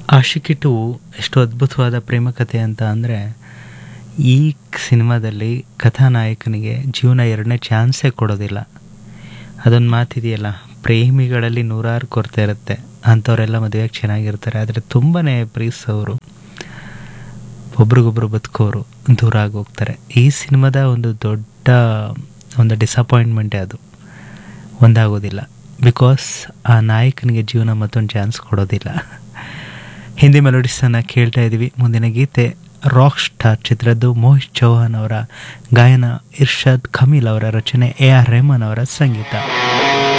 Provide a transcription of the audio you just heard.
Aashiqui to ಎಷ್ಟು ಅದ್ಭುತವಾದ ಪ್ರೇಮ ಕಥೆ ಅಂತ ಅಂದರೆ ಈ ಸಿನಿಮಾದಲ್ಲಿ ಕಥಾನಾಯಕನಿಗೆ ಜೀವನ ಎರಡನೇ ಚಾನ್ಸೇ ಕೊಡೋದಿಲ್ಲ ಅದೊಂದು ಮಾತಿದೆಯಲ್ಲ ಪ್ರೇಮಿಗಳಲ್ಲಿ ನೂರಾರು ಕೊರತೆ ಇರುತ್ತೆ ಅಂಥವರೆಲ್ಲ ಮದುವೆಗೆ ಚೆನ್ನಾಗಿರ್ತಾರೆ ಆದರೆ ತುಂಬಾ ಪ್ರೀತಿಸೋರು ಒಬ್ರಿಗೊಬ್ರು ಬದುಕೋರು ದೂರ ಆಗೋಗ್ತಾರೆ ಈ ಸಿನಿಮಾದ ಒಂದು ದೊಡ್ಡ ಒಂದು ಡಿಸಪಾಯಿಂಟ್ಮೆಂಟೇ ಅದು ಒಂದಾಗೋದಿಲ್ಲ ಬಿಕಾಸ್ ಆ ನಾಯಕನಿಗೆ ಜೀವನ ಮತ್ತೊಂದು ಚಾನ್ಸ್ ಕೊಡೋದಿಲ್ಲ ಹಿಂದಿ ಮೆಲೋಡಿಸನ್ನು ಕೇಳ್ತಾ ಇದ್ದೀವಿ ಮುಂದಿನ ಗೀತೆ ರಾಕ್ ಸ್ಟಾರ್ ಚಿತ್ರದ್ದು ಮೋಹಿತ್ ಚೌಹಾನ್ ಅವರ ಗಾಯನ ಇರ್ಷಾದ್ ಖಮೀಲ್ ಅವರ ರಚನೆ ಎ ಆರ್ ರೆಹಮಾನ್ ಅವರ ಸಂಗೀತ